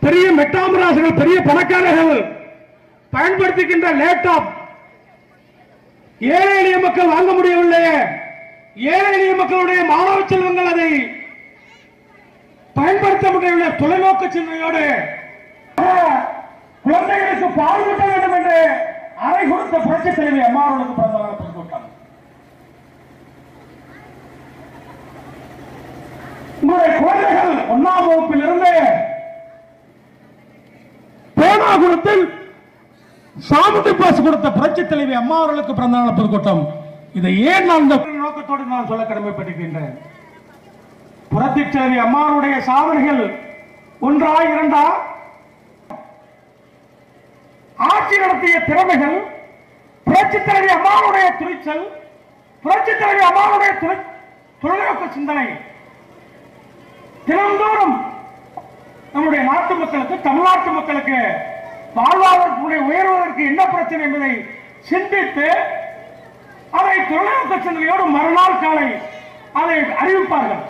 பெரிய மெட்டாமராசுகள் பெரிய பணக்காரர்கள் பயன்படுத்துகின்ற லேப்டாப் ஏழை எளிய மக்கள் வாங்க முடியவில்லை ஏழை எளிய மக்களுடைய மாணவ செல்வங்கள் அதை பயன்படுத்த முடியவில்லை தொலைநோக்கு சிந்தனையோடு குழந்தைகளுக்கு பால் ஊட்ட வேண்டும் என்று அறை கொடுத்த புரட்சி தலைவி அம்மா அவர்களுக்கு பிறந்த நாள் பிறந்து விட்டாங்க உங்களுடைய குழந்தைகள் ஒன்னாம் வகுப்பில் இருந்து பேனாகுளத்தில் சாமுண்டி பாஸ் கொடுத்த புரட்சி தலைவி அம்மா அவர்களுக்கு பிறந்த நாள் பொதுக்கூட்டம் இதை ஏன் நான் இந்த நோக்கத்தோடு நான் சொல்ல கடமைப்பட்டிருக்கின்றேன் புரட்சி தலைவி அம்மாவுடைய சாதனைகள் ஒன்றா இரண்டா ஆட்சி நடத்திய திறமைகள் புரட்சி தலைவி அம்மாவுடைய துணிச்சல் புரட்சி தலைவி அம்மாவுடைய துணை- தொலைநோக்கு சிந்தனை தினந்தோறும் நம்முடைய நாட்டு மக்களுக்கு தமிழ்நாட்டு மக்களுக்கு வாழ்வாதாரத்துடைய உயர்வதற்கு என்ன பிரச்சனை என்பதை சிந்தித்து அதை தொழில்நுட்ப சிந்தனையோடு மறுநாள் காலை அதை அறிவிப்பார்கள்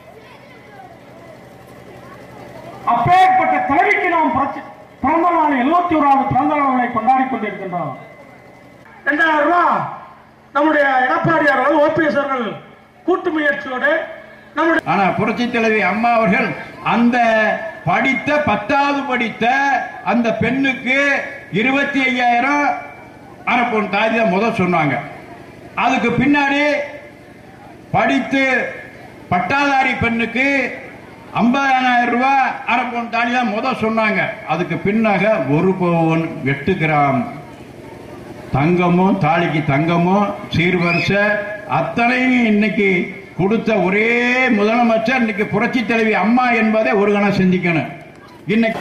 அப்பேற்பட்ட தலைவிக்கு நாம் புரட்சி- பிறந்த நாள் எழுபத்தி ஓராவது பிறந்த நாளை கொண்டாடி கொண்டிருக்கின்றோம் இரண்டாயிரம் ரூபாய் நம்முடைய எடப்பாடியார் அவர்கள் ஓபிஎஸ் அவர்கள் கூட்டு முயற்சியோடு நம்முடைய ஆனா புரட்சி தலைவி அம்மா அவர்கள் அந்த படித்த பத்தாவது படித்த அந்த பெண்ணுக்கு இருபத்தி ஐயாயிரம் அரப்பொன் தாய் தான் முதல் சொன்னாங்க அதுக்கு பின்னாடி படித்து பட்டாதாரி பெண்ணுக்கு ஐம்பதாயிரம் ரூபாய் அரப்பொன் தாலி தான் முதல் சொன்னாங்க அதுக்கு பின்னாக ஒரு பவுன் எட்டு கிராம் தங்கமும் தாலிக்கு தங்கமும் சீர்வரிசை அத்தனையும் இன்னைக்கு கொடுத்த ஒரே முதலமைச்சர் இன்னைக்கு புரட்சி தலைவி அம்மா என்பதை ஒரு கணம் சிந்திக்கணும் இன்னைக்கு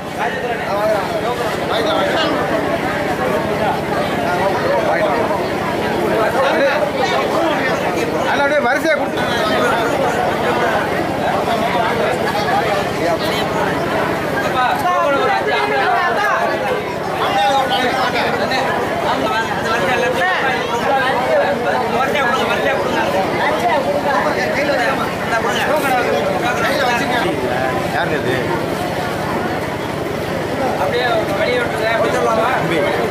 அதில் அப்படியே வரிசையாக கொடுத்து யாருங்க இது அப்படியே வெளியே விட்டுருங்க